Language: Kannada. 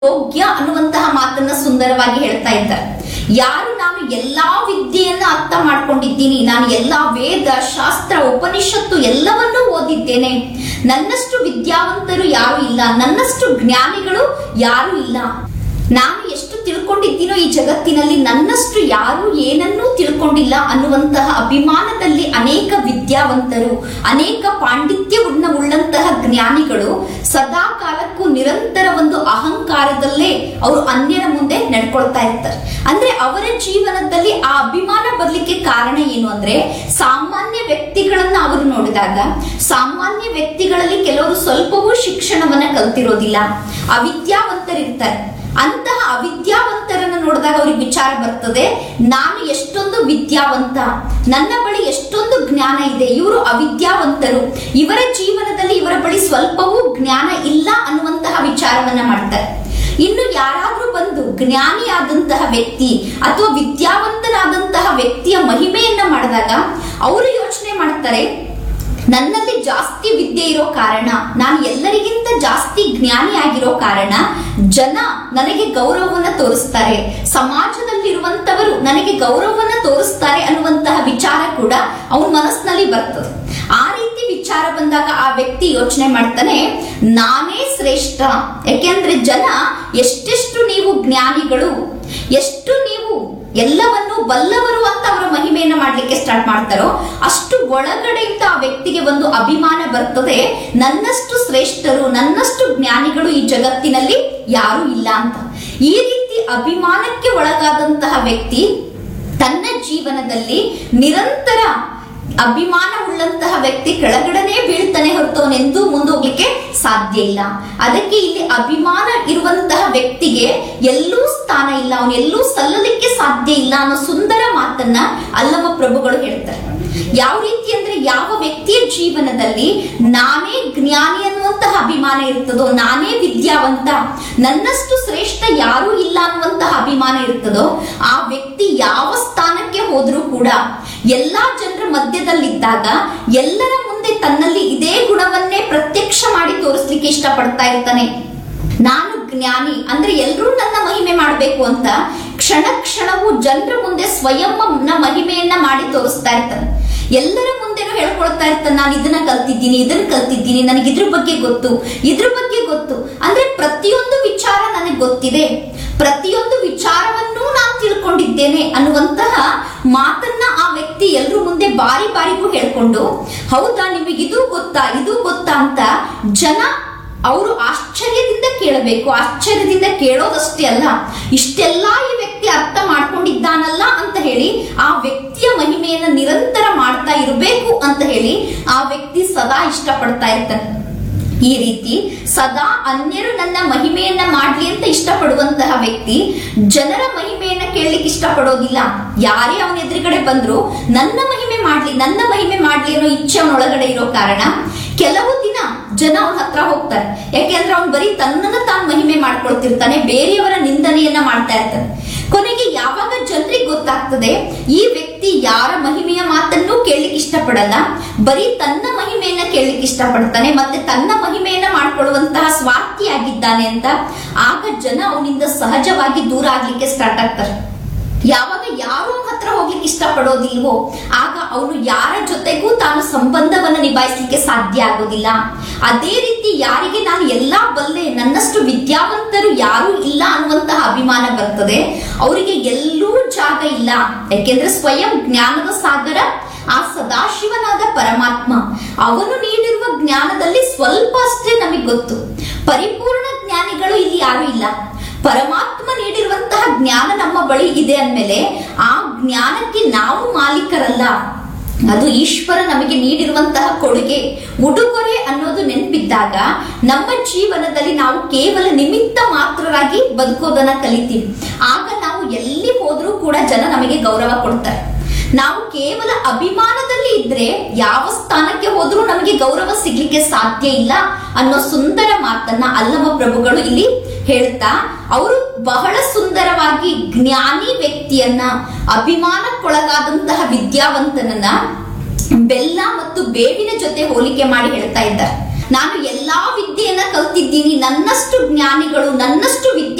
ಯೋಗ್ಯ ಅನ್ನುವಂತಹ ಮಾತನ್ನ ಸುಂದರವಾಗಿ ಹೇಳ್ತಾ ಇದ್ದಾರೆ ಯಾರು ನಾನು ಎಲ್ಲಾ ವಿದ್ಯೆಯನ್ನ ಅರ್ಥ ಮಾಡ್ಕೊಂಡಿದ್ದೀನಿ ನಾನು ಎಲ್ಲಾ ವೇದ ಶಾಸ್ತ್ರ ಉಪನಿಷತ್ತು ಎಲ್ಲವನ್ನೂ ಓದಿದ್ದೇನೆ ನನ್ನಷ್ಟು ವಿದ್ಯಾವಂತರು ಯಾರು ಇಲ್ಲ ನನ್ನಷ್ಟು ಜ್ಞಾನಿಗಳು ಯಾರು ಇಲ್ಲ ನಾನು ಎಷ್ಟು ತಿಳ್ಕೊಂಡಿದ್ದೀನೋ ಈ ಜಗತ್ತಿನಲ್ಲಿ ನನ್ನಷ್ಟು ಯಾರು ಏನನ್ನೂ ತಿಳ್ಕೊಂಡಿಲ್ಲ ಅನ್ನುವಂತಹ ಅಭಿಮಾನದಲ್ಲಿ ಅನೇಕ ವಿದ್ಯಾವಂತರು ಅನೇಕ ಪಾಂಡಿತ್ಯವನ್ನ ಉಳ್ಳಂತಹ ಜ್ಞಾನಿಗಳು ಸದಾ ಕಾಲಕ್ಕೂ ನಿರಂತರ ಒಂದು ಅಹಂಕಾರದಲ್ಲೇ ಅವರು ಅನ್ಯರ ಮುಂದೆ ನಡ್ಕೊಳ್ತಾ ಇರ್ತಾರೆ ಅಂದ್ರೆ ಅವರ ಜೀವನದಲ್ಲಿ ಆ ಅಭಿಮಾನ ಬರ್ಲಿಕ್ಕೆ ಕಾರಣ ಏನು ಅಂದ್ರೆ ಸಾಮಾನ್ಯ ವ್ಯಕ್ತಿಗಳನ್ನ ಅವರು ನೋಡಿದಾಗ ಸಾಮಾನ್ಯ ವ್ಯಕ್ತಿಗಳಲ್ಲಿ ಕೆಲವರು ಸ್ವಲ್ಪವೂ ಶಿಕ್ಷಣವನ್ನ ಕಲ್ತಿರೋದಿಲ್ಲ ಅವಿದ್ಯಾವಂತರಿರ್ತಾರೆ ಅಂತಹ ಅವಿದ್ಯಾವಂತರನ್ನ ನೋಡಿದಾಗ ಅವ್ರಿಗೆ ವಿಚಾರ ಬರ್ತದೆ ನಾನು ಎಷ್ಟೊಂದು ವಿದ್ಯಾವಂತ ನನ್ನ ಬಳಿ ಎಷ್ಟೊಂದು ಜ್ಞಾನ ಇದೆ ಇವರು ಅವಿದ್ಯಾವಂತರು ಇವರ ಜೀವನದಲ್ಲಿ ಇವರ ಬಳಿ ಸ್ವಲ್ಪವೂ ಜ್ಞಾನ ಇಲ್ಲ ಅನ್ನುವಂತಹ ವಿಚಾರವನ್ನ ಮಾಡ್ತಾರೆ ಇನ್ನು ಯಾರಾದ್ರೂ ಬಂದು ಜ್ಞಾನಿಯಾದಂತಹ ವ್ಯಕ್ತಿ ಅಥವಾ ವಿದ್ಯಾವಂತನಾದಂತಹ ವ್ಯಕ್ತಿಯ ಮಹಿಮೆಯನ್ನ ಮಾಡಿದಾಗ ಅವರು ಯೋಚನೆ ಮಾಡ್ತಾರೆ ನನ್ನಲ್ಲಿ ಜಾಸ್ತಿ ವಿದ್ಯೆ ಇರೋ ಕಾರಣ ನಾನು ಎಲ್ಲರಿಗಿಂತ ಜಾಸ್ತಿ ಜ್ಞಾನಿ ಆಗಿರೋ ಕಾರಣ ಜನ ನನಗೆ ಗೌರವವನ್ನ ತೋರಿಸ್ತಾರೆ ಸಮಾಜದಲ್ಲಿರುವಂತವರು ನನಗೆ ಗೌರವವನ್ನ ತೋರಿಸ್ತಾರೆ ಅನ್ನುವಂತಹ ವಿಚಾರ ಕೂಡ ಅವನ ಮನಸ್ಸಿನಲ್ಲಿ ಬರ್ತದೆ ಆ ರೀತಿ ವಿಚಾರ ಬಂದಾಗ ಆ ವ್ಯಕ್ತಿ ಯೋಚನೆ ಮಾಡ್ತಾನೆ ನಾನೇ ಶ್ರೇಷ್ಠ ಯಾಕೆಂದ್ರೆ ಜನ ಎಷ್ಟೆಷ್ಟು ನೀವು ಜ್ಞಾನಿಗಳು ಎಷ್ಟು ನೀವು ಎಲ್ಲವನ್ನು ಬಲ್ಲವರು ಅಂತ ಅವರ ಮಹಿಮೆಯನ್ನ ಮಾಡ್ಲಿಕ್ಕೆ ಸ್ಟಾರ್ಟ್ ಮಾಡ್ತಾರೋ ಅಷ್ಟು ಒಳಗಡೆಯಿಂದ ಆ ವ್ಯಕ್ತಿಗೆ ಒಂದು ಅಭಿಮಾನ ಬರ್ತದೆ ನನ್ನಷ್ಟು ಶ್ರೇಷ್ಠರು ನನ್ನಷ್ಟು ಜ್ಞಾನಿಗಳು ಈ ಜಗತ್ತಿನಲ್ಲಿ ಯಾರು ಇಲ್ಲ ಅಂತ ಈ ರೀತಿ ಅಭಿಮಾನಕ್ಕೆ ಒಳಗಾದಂತಹ ವ್ಯಕ್ತಿ ತನ್ನ ಜೀವನದಲ್ಲಿ ನಿರಂತರ ಅಭಿಮಾನ ಉಳ್ಳಂತಹ ವ್ಯಕ್ತಿ ಕೆಳಗಡೆನೆ ಬೀಳ್ತಾನೆ ಹೊರತು ಅವನೆಂದೂ ಮುಂದೋಗ್ಲಿಕ್ಕೆ ಸಾಧ್ಯ ಇಲ್ಲ ಅದಕ್ಕೆ ಇಲ್ಲಿ ಅಭಿಮಾನ ಇರುವಂತಹ ವ್ಯಕ್ತಿಗೆ ಎಲ್ಲೂ ಸ್ಥಾನ ಇಲ್ಲ ಅವನು ಎಲ್ಲೂ ಸಲ್ಲಲಿಕ್ಕೆ ಸಾಧ್ಯ ಇಲ್ಲ ಅನ್ನೋ ಸುಂದರ ಮಾತನ್ನ ಅಲ್ಲಮ ಪ್ರಭುಗಳು ಹೇಳ್ತಾರೆ ಯಾವ ರೀತಿ ಅಂದ್ರೆ ಯಾವ ವ್ಯಕ್ತಿಯ ಜೀವನದಲ್ಲಿ ನಾನೇ ಜ್ಞಾನಿ ಅನ್ನುವಂತಹ ಅಭಿಮಾನ ಇರ್ತದೋ ನಾನೇ ವಿದ್ಯಾವಂತ ನನ್ನಷ್ಟು ಶ್ರೇಷ್ಠ ಯಾರೂ ಇಲ್ಲ ಅನ್ನುವಂತಹ ಅಭಿಮಾನ ಇರ್ತದೋ ಆ ವ್ಯಕ್ತಿ ಯಾವ ಸ್ಥಾನಕ್ಕೆ ಹೋದ್ರೂ ಕೂಡ ಎಲ್ಲಾ ಜನರ ಮಧ್ಯದಲ್ಲಿದ್ದಾಗ ಎಲ್ಲರ ಮುಂದೆ ತನ್ನಲ್ಲಿ ಇದೇ ಗುಣವನ್ನೇ ಪ್ರತ್ಯಕ್ಷ ಮಾಡಿ ತೋರಿಸ್ಲಿಕ್ಕೆ ಇಷ್ಟಪಡ್ತಾ ಇರ್ತಾನೆ ನಾನು ಜ್ಞಾನಿ ಅಂದ್ರೆ ಎಲ್ಲರೂ ನನ್ನ ಮಹಿಮೆ ಮಾಡಬೇಕು ಅಂತ ಕ್ಷಣ ಕ್ಷಣವೂ ಜನರ ಮುಂದೆ ಸ್ವಯಂ ಮಹಿಮೆಯನ್ನ ಮಾಡಿ ತೋರಿಸ್ತಾ ಇರ್ತಾನೆ ಎಲ್ಲರ ಮುಂದೆನೂ ಹೇಳ್ಕೊಳ್ತಾ ಇರ್ತಾನೆ ನಾನು ಇದನ್ನ ಕಲ್ತಿದ್ದೀನಿ ಇದನ್ನ ಕಲ್ತಿದ್ದೀನಿ ನನಗೆ ಇದ್ರ ಬಗ್ಗೆ ಗೊತ್ತು ಇದ್ರ ಬಗ್ಗೆ ಗೊತ್ತು ಅಂದ್ರೆ ಪ್ರತಿಯೊಂದು ವಿಚಾರ ನನಗೆ ಗೊತ್ತಿದೆ ಪ್ರತಿಯೊಂದು ವಿಚಾರವನ್ನೂ ನಾನು ತಿಳ್ಕೊಂಡಿದ್ದೇನೆ ಅನ್ನುವಂತಹ ಮಾತನ್ನ ಆ ವ್ಯಕ್ತಿ ಎಲ್ರ ಮುಂದೆ ಬಾರಿ ಬಾರಿಗೂ ಹೇಳ್ಕೊಂಡು ಹೌದಾ ನಿಮಗೆ ಇದು ಗೊತ್ತಾ ಇದು ಗೊತ್ತಾ ಅಂತ ಜನ ಅವರು ಆಶ್ಚರ್ಯದಿಂದ ಕೇಳಬೇಕು ಆಶ್ಚರ್ಯದಿಂದ ಕೇಳೋದಷ್ಟೇ ಅಲ್ಲ ಇಷ್ಟೆಲ್ಲ ಈ ವ್ಯಕ್ತಿ ಅರ್ಥ ಮಾಡ್ಕೊಂಡಿದ್ದಾನಲ್ಲ ಅಂತ ಹೇಳಿ ಆ ವ್ಯಕ್ತಿಯ ಮಹಿಮೆಯನ್ನ ನಿರಂತರ ಮಾಡ್ತಾ ಇರಬೇಕು ಅಂತ ಹೇಳಿ ಆ ವ್ಯಕ್ತಿ ಸದಾ ಇಷ್ಟಪಡ್ತಾ ಇರ್ತಾನೆ ಈ ರೀತಿ ಸದಾ ಅನ್ಯರು ನನ್ನ ಮಹಿಮೆಯನ್ನ ಮಾಡ್ಲಿ ಅಂತ ಇಷ್ಟಪಡುವಂತಹ ವ್ಯಕ್ತಿ ಜನರ ಮಹಿಮೆಯನ್ನ ಕೇಳಲಿಕ್ಕೆ ಇಷ್ಟಪಡೋದಿಲ್ಲ ಯಾರೇ ಅವನ ಎದುರುಗಡೆ ಬಂದ್ರು ನನ್ನ ಮಹಿಮೆ ಮಾಡ್ಲಿ ನನ್ನ ಮಹಿಮೆ ಮಾಡ್ಲಿ ಅನ್ನೋ ಇಚ್ಛೆ ಅವನೊಳಗಡೆ ಇರೋ ಕಾರಣ ಕೆಲವು ದಿನ ಜನ ಅವನ ಹತ್ರ ಹೋಗ್ತಾರೆ ಯಾಕೆಂದ್ರೆ ಅವ್ನು ಬರೀ ತನ್ನನ್ನ ತಾನು ಮಹಿಮೆ ಮಾಡ್ಕೊಳ್ತಿರ್ತಾನೆ ಬೇರೆಯವರ ನಿಂದನೆಯನ್ನ ಮಾಡ್ತಾ ಇರ್ತಾನೆ ಕೊನೆಗೆ ಯಾವಾಗ ಜನರಿಗೆ ಗೊತ್ತಾಗ್ತದೆ ಈ ವ್ಯಕ್ತಿ ಯಾರ ಮಹಿಮೆಯ ಮಾತನ್ನು ಕೇಳಲಿಕ್ಕೆ ಇಷ್ಟಪಡಲ್ಲ ಬರೀ ತನ್ನ ಮಹಿಮೆಯನ್ನ ಕೇಳಲಿಕ್ಕೆ ಇಷ್ಟಪಡ್ತಾನೆ ಮತ್ತೆ ತನ್ನ ಮಹಿಮೆಯನ್ನ ಮಾಡ್ಕೊಳ್ಳುವಂತಹ ಸ್ವಾರ್ಥಿಯಾಗಿದ್ದಾನೆ ಅಂತ ಆಗ ಜನ ಅವನಿಂದ ಸಹಜವಾಗಿ ದೂರ ಆಗ್ಲಿಕ್ಕೆ ಸ್ಟಾರ್ಟ್ ಆಗ್ತಾರೆ ಯಾವಾಗ ಯಾರು ಅವನ ಹತ್ರ ಹೋಗ್ಲಿಕ್ಕೆ ಇಷ್ಟಪಡೋದಿಲ್ವೋ ಆಗ ಅವನು ಯಾರ ಜೊತೆಗೂ ತಾನು ಸಂಬಂಧವನ್ನ ನಿಭಾಯಿಸಲಿಕ್ಕೆ ಸಾಧ್ಯ ಆಗೋದಿಲ್ಲ ಅದೇ ರೀತಿ ಯಾರಿಗೆ ನಾನು ಎಲ್ಲಾ ಬಲ್ಲೆ ನನ್ನಷ್ಟು ವಿದ್ಯಾವಂತರು ಯಾರು ಇಲ್ಲ ಅನ್ನುವಂತಹ ಅಭಿಮಾನ ಬರ್ತದೆ ಅವರಿಗೆ ಎಲ್ಲೂ ಜಾಗ ಇಲ್ಲ ಯಾಕೆಂದ್ರೆ ಸ್ವಯಂ ಜ್ಞಾನದ ಸಾಗರ ಆ ಸದಾಶಿವನಾದ ಪರಮಾತ್ಮ ಅವನು ನೀಡಿರುವ ಜ್ಞಾನದಲ್ಲಿ ಸ್ವಲ್ಪ ಅಷ್ಟೇ ನಮಗೆ ಗೊತ್ತು ಪರಿಪೂರ್ಣ ಜ್ಞಾನಿಗಳು ಇಲ್ಲಿ ಯಾರು ಇಲ್ಲ ಪರಮಾತ್ಮ ನೀಡಿರುವಂತಹ ಜ್ಞಾನ ನಮ್ಮ ಬಳಿ ಇದೆ ಅಂದ್ಮೇಲೆ ಆ ಜ್ಞಾನಕ್ಕೆ ನಾವು ಮಾಲೀಕರಲ್ಲ ಅದು ಈಶ್ವರ ನಮಗೆ ನೀಡಿರುವಂತಹ ಕೊಡುಗೆ ಉಡುಗೊರೆ ಅನ್ನೋದು ನೆನಪಿದ್ದಾಗ ನಮ್ಮ ಜೀವನದಲ್ಲಿ ನಾವು ಕೇವಲ ನಿಮಿತ್ತ ಮಾತ್ರರಾಗಿ ಬದುಕೋದನ್ನ ಕಲಿತೀವಿ ಆಗ ನಾವು ಎಲ್ಲಿ ಹೋದ್ರೂ ಕೂಡ ಜನ ನಮಗೆ ಗೌರವ ಕೊಡ್ತಾರೆ ನಾವು ಕೇವಲ ಅಭಿಮಾನದಲ್ಲಿ ಇದ್ರೆ ಯಾವ ಸ್ಥಾನಕ್ಕೆ ಹೋದ್ರೂ ನಮಗೆ ಗೌರವ ಸಿಗ್ಲಿಕ್ಕೆ ಸಾಧ್ಯ ಇಲ್ಲ ಅನ್ನೋ ಸುಂದರ ಮಾತನ್ನ ಅಲ್ಲಮ ಪ್ರಭುಗಳು ಇಲ್ಲಿ ಹೇಳ್ತಾ ಅವರು ಬಹಳ ಸುಂದರವಾಗಿ ಜ್ಞಾನಿ ವ್ಯಕ್ತಿಯನ್ನ ಅಭಿಮಾನಕ್ಕೊಳಗಾದಂತಹ ವಿದ್ಯಾವಂತನನ್ನ ಬೆಲ್ಲ ಮತ್ತು ಬೇವಿನ ಜೊತೆ ಹೋಲಿಕೆ ಮಾಡಿ ಹೇಳ್ತಾ ಇದ್ದಾರೆ ನಾನು ಎಲ್ಲಾ ವಿದ್ಯೆಯನ್ನ ಕಲ್ತಿದ್ದೀನಿ ನನ್ನಷ್ಟು ಜ್ಞಾನಿಗಳು ನನ್ನಷ್ಟು ವಿದ್ಯೆ